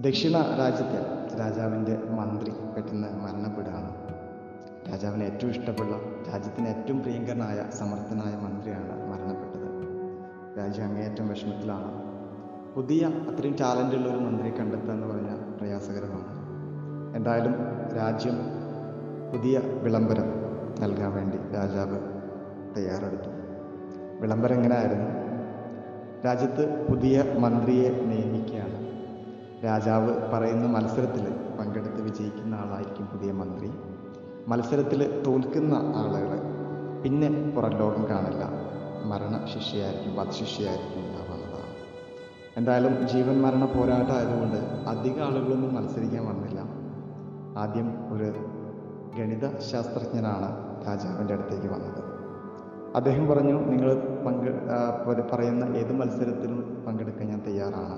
ദക്ഷിണ രാജ്യത്തെ രാജാവിൻ്റെ മന്ത്രി പെട്ടെന്ന് മരണപ്പെടുകയാണ് രാജാവിന് ഏറ്റവും ഇഷ്ടപ്പെട്ട രാജ്യത്തിന് ഏറ്റവും പ്രിയങ്കരനായ സമർത്ഥനായ മന്ത്രിയാണ് മരണപ്പെട്ടത് രാജ്യം അങ്ങേയറ്റം വിഷമത്തിലാണ് പുതിയ അത്രയും ടാലൻ്റ് ഉള്ള ഒരു മന്ത്രിയെ കണ്ടെത്തുക എന്ന് പറഞ്ഞാൽ പ്രയാസകരമാണ് എന്തായാലും രാജ്യം പുതിയ വിളംബരം നൽകാൻ വേണ്ടി രാജാവ് തയ്യാറെടുത്തു വിളംബരം എങ്ങനെയായിരുന്നു രാജ്യത്ത് പുതിയ മന്ത്രിയെ നിയമിക്കുകയാണ് രാജാവ് പറയുന്ന മത്സരത്തിൽ പങ്കെടുത്ത് വിജയിക്കുന്ന ആളായിരിക്കും പുതിയ മന്ത്രി മത്സരത്തിൽ തോൽക്കുന്ന ആളുകൾ പിന്നെ പുറം ലോകം കാണില്ല മരണ ശിക്ഷയായിരിക്കും വധശിക്ഷയായിരിക്കും ഉണ്ടാവുന്നതാണ് എന്തായാലും ജീവൻ മരണ പോരാട്ടമായതുകൊണ്ട് അധിക ആളുകളൊന്നും മത്സരിക്കാൻ വന്നില്ല ആദ്യം ഒരു ഗണിത ശാസ്ത്രജ്ഞനാണ് രാജാവിൻ്റെ അടുത്തേക്ക് വന്നത് അദ്ദേഹം പറഞ്ഞു നിങ്ങൾ പങ്കെ ആ, പ- പറയുന്ന ഏത് മത്സരത്തിലും പങ്കെടുക്കാൻ ഞാൻ തയ്യാറാണ്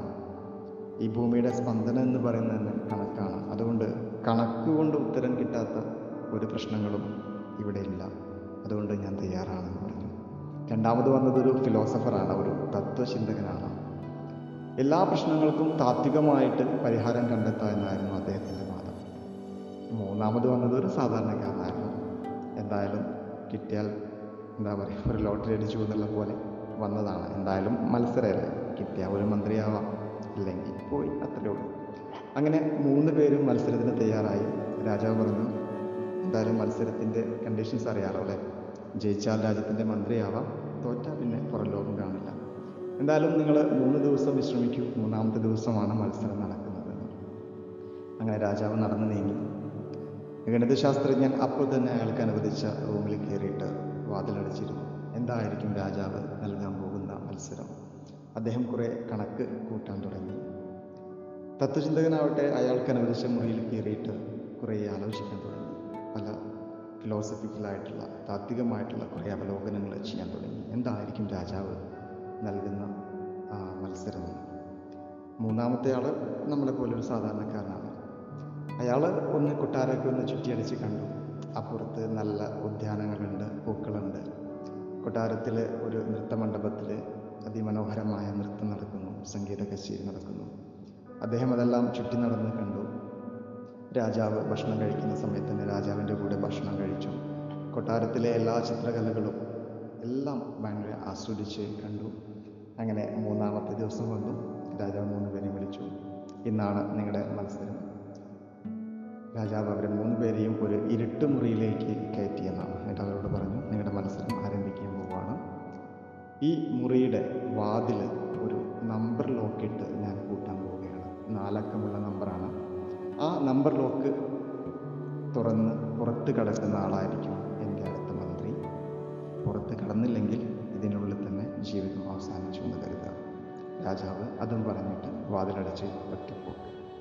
ഈ ഭൂമിയുടെ സ്പന്ദനം എന്ന് പറയുന്നത് തന്നെ കണക്കാണ് അതുകൊണ്ട് കണക്ക് കൊണ്ട് ഉത്തരം കിട്ടാത്ത ഒരു പ്രശ്നങ്ങളും ഇവിടെ ഇല്ല അതുകൊണ്ട് ഞാൻ തയ്യാറാണെന്ന് പറഞ്ഞു രണ്ടാമത് വന്നത് ഒരു ഫിലോസഫറാണ് ഒരു തത്വചിന്തകനാണ് എല്ലാ പ്രശ്നങ്ങൾക്കും താത്വികമായിട്ട് പരിഹാരം കണ്ടെത്തുക എന്നായിരുന്നു അദ്ദേഹത്തിൻ്റെ വാദം മൂന്നാമത് വന്നത് ഒരു സാധാരണക്കാരനായിരുന്നു എന്തായാലും കിട്ടിയാൽ എന്താ പറയുക ഒരു ലോട്ടറി അടിച്ചു എന്നുള്ള പോലെ വന്നതാണ് എന്തായാലും മത്സരമല്ലേ കിട്ടിയ ഒരു മന്ത്രിയാവാം ഇല്ലെങ്കിൽ പോയി അത്രയേ ഉള്ളൂ അങ്ങനെ മൂന്ന് പേരും മത്സരത്തിന് തയ്യാറായി രാജാവ് പറഞ്ഞു എന്തായാലും മത്സരത്തിൻ്റെ കണ്ടീഷൻസ് അറിയാലോ അല്ലേ ജയിച്ചാൽ രാജ്യത്തിൻ്റെ മന്ത്രിയാവാം തോറ്റാൽ പിന്നെ പുറം ലോകം കാണില്ല എന്തായാലും നിങ്ങൾ മൂന്ന് ദിവസം വിശ്രമിക്കൂ മൂന്നാമത്തെ ദിവസമാണ് മത്സരം നടക്കുന്നത് അങ്ങനെ രാജാവ് നടന്നു നീങ്ങി ഗണിതശാസ്ത്രജ്ഞൻ അപ്പോൾ തന്നെ അയാൾക്ക് അനുവദിച്ച റൂമിൽ കയറിയിട്ട് വാതിലടച്ചിരുന്നു എന്തായിരിക്കും രാജാവ് നൽകാൻ പോകുന്ന മത്സരം അദ്ദേഹം കുറേ കണക്ക് കൂട്ടാൻ തുടങ്ങി തത്വചിന്തകനാവട്ടെ അയാൾക്ക് അനുവദിച്ച മുറിയിൽ കയറിയിട്ട് കുറേ ആലോചിക്കാൻ തുടങ്ങി പല ഫിലോസഫിക്കലായിട്ടുള്ള താത്വികമായിട്ടുള്ള കുറേ അവലോകനങ്ങൾ ചെയ്യാൻ തുടങ്ങി എന്തായിരിക്കും രാജാവ് നൽകുന്ന ആ, മത്സരം എന്ന്. മൂന്നാമത്തെ ആൾ നമ്മളെ പോലെ ഒരു സാധാരണക്കാരനാണ് അയാൾ ഒന്ന് കൊട്ടാരമൊക്കെ ഒന്ന് ചുറ്റിയടിച്ച് കണ്ടു അപ്പുറത്ത് നല്ല ഉദ്യാനങ്ങളുണ്ട് പൂക്കളുണ്ട് കൊട്ടാരത്തിൽ ഒരു നൃത്തമണ്ഡപത്തിൽ അതിമനോഹരമായ നൃത്തം നടക്കുന്നു സംഗീത കച്ചേരി നടക്കുന്നു അദ്ദേഹം അതെല്ലാം ചുറ്റി നടന്ന് കണ്ടു രാജാവ് ഭക്ഷണം കഴിക്കുന്ന സമയത്ത് തന്നെ രാജാവിൻ്റെ കൂടെ ഭക്ഷണം കഴിച്ചു കൊട്ടാരത്തിലെ എല്ലാ ചിത്രകലകളും എല്ലാം ഭയങ്കര ആസ്വദിച്ച് കണ്ടു അങ്ങനെ മൂന്നാമത്തെ ദിവസം വന്നു രാജാവ് മൂന്ന് പേരെയും വിളിച്ചു ഇന്നാണ് നിങ്ങളുടെ മത്സരം രാജാവ് അവരെ മൂന്ന് പേരെയും ഒരു ഇരുട്ട് മുറിയിലേക്ക് കയറ്റിയെന്നാണ് എന്നിട്ട് അവരോട് പറഞ്ഞു നിങ്ങളുടെ മത്സരം ആരംഭിക്കാൻ പോവുകയാണ് ഈ മുറിയുടെ വാതിൽ ഒരു നമ്പർ ലോക്കിട്ട് ഞാൻ കൂട്ടാൻ പോവുകയാണ് നാലക്കമുള്ള നമ്പറാണ് ആ നമ്പർ ലോക്ക് തുറന്ന് പുറത്ത് കടക്കുന്ന ആളായിരിക്കും എൻ്റെ അടുത്ത മന്ത്രി പുറത്ത് കടന്നില്ലെങ്കിൽ ഇതിനുള്ളിൽ തന്നെ ജീവിതം അവസാനിച്ചു എന്ന് കരുതുക രാജാവ് അതും പറഞ്ഞിട്ട് വാതിലടച്ച് ഒറ്റപ്പോക്ക്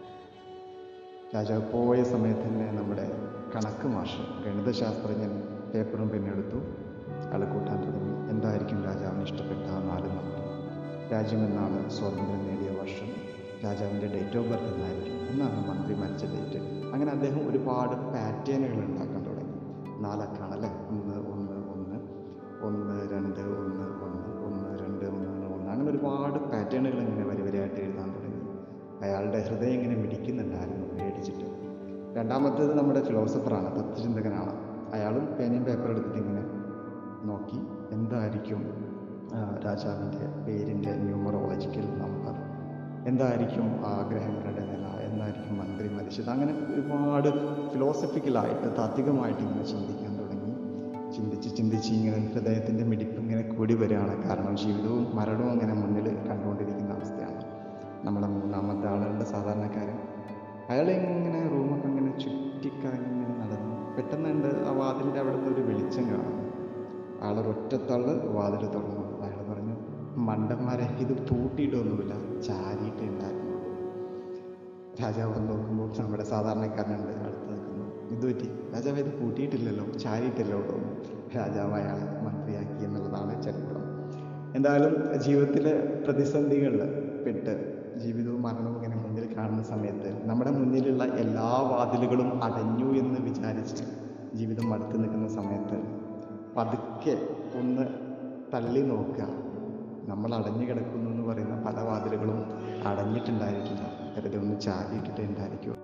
രാജാവ് പോയ സമയത്ത് തന്നെ നമ്മുടെ കണക്ക് മാഷ് ഗണിതശാസ്ത്രജ്ഞൻ പേപ്പറും പെണ്ണെടുത്തു അയാൾ കൂട്ടാൻ തുടങ്ങി എന്തായിരിക്കും രാജാവിന് ഇഷ്ടപ്പെട്ട ആ നാല് നമ്പർ രാജ്യം എന്നാണ് സ്വാതന്ത്ര്യം നേടിയ വർഷം രാജാവിൻ്റെ ഡേറ്റ് ഓഫ് ബർത്ത് എന്നായിരിക്കും എന്നാണ് മന്ത്രി മരിച്ച ഡേറ്റ് അങ്ങനെ അദ്ദേഹം ഒരുപാട് പാറ്റേണുകൾ ഉണ്ടാക്കാൻ തുടങ്ങി നാലക്കാണല്ലേ ഒന്ന് ഒന്ന് ഒന്ന് ഒന്ന് രണ്ട് ഒന്ന് ഒന്ന് ഒന്ന് രണ്ട് മൂന്ന് ഒന്ന് അങ്ങനെ ഒരുപാട് പാറ്റേണുകൾ ഇങ്ങനെ വരി വരിയായിട്ട് എഴുതാൻ തുടങ്ങി അയാളുടെ ഹൃദയം ഇങ്ങനെ മിടിക്കുന്നുണ്ടായിരുന്നു പേടിച്ചിട്ട് രണ്ടാമത്തേത് നമ്മുടെ ഫിലോസഫറാണ് തത്വചിന്തകനാണ് അയാളും പേനയും പേപ്പർ എടുത്തിട്ട് ഇങ്ങനെ നോക്കി എന്തായിരിക്കും ആ, രാജാവിൻ്റെ പേരിൻ്റെ ന്യൂമറോളജിക്കൽ നമ്പർ എന്തായിരിക്കും ആഗ്രഹങ്ങളുടെ നില എന്തായിരിക്കും മന്ത്രി മരിച്ചത് അങ്ങനെ ഒരുപാട് ഫിലോസഫിക്കലായിട്ട് താത്വികമായിട്ട് ഇങ്ങനെ ചിന്തിക്കാൻ തുടങ്ങി ചിന്തിച്ച് ചിന്തിച്ച് ഇങ്ങനെ ഹൃദയത്തിൻ്റെ മിടിപ്പ് ഇങ്ങനെ കൂടി വരികയാണ് കാരണം ജീവിതവും മരണവും അങ്ങനെ മുന്നിൽ കണ്ടുകൊണ്ടിരിക്കുന്ന അവസ്ഥയാണ് നമ്മളെ മൂന്നാമത്തെ ആളുകളുടെ സാധാരണക്കാരൻ അയാൾ ഇങ്ങനെ റൂമൊക്കെ ഇങ്ങനെ ചുറ്റിക്കറങ്ങി ഇങ്ങനെ നടന്നു പെട്ടെന്ന് ഉണ്ട് ആ വാതിലിൻ്റെ അവിടെ നിന്ന് ഒരു വെളിച്ചം കാണുന്നു ആൾ ഒറ്റത്തള്ള് വാതിൽ തുറന്നു അയാൾ പറഞ്ഞു മണ്ടന്മാരെ ഇത് പൂട്ടിയിട്ടൊന്നുമില്ല ചാരിയിട്ടേ ഉണ്ടായിരുന്നു രാജാവ് വന്ന് നോക്കുമ്പോൾ നമ്മുടെ സാധാരണക്കാരനുണ്ട് അടുത്ത് നിൽക്കുന്നു ഇത് പറ്റി രാജാവ് ഇത് പൂട്ടിയിട്ടില്ലല്ലോ ചാരിയിട്ടല്ലോ തോന്നുന്നു രാജാവ് അയാളെ മന്ത്രിയാക്കി എന്നുള്ളതാണ് ചരിത്രം എന്തായാലും ജീവിതത്തിലെ പ്രതിസന്ധികളിൽ പെട്ട് ജീവിതവും മരണവും ഇങ്ങനെ മുന്നിൽ കാണുന്ന സമയത്ത് നമ്മുടെ മുന്നിലുള്ള എല്ലാ വാതിലുകളും അടഞ്ഞു എന്ന് വിചാരിച്ച് ജീവിതം മടുത്ത് നിൽക്കുന്ന സമയത്ത് പതുക്കെ ഒന്ന് തള്ളി നോക്കുക നമ്മൾ അടഞ്ഞു കിടക്കുന്നു എന്ന് പറയുന്ന പല വാതിലുകളും അടഞ്ഞിട്ടുണ്ടായിരിക്കില്ല വെറുതെ ഒന്ന് ചാരിയിട്ടിട്ടേ ഉണ്ടായിരിക്കും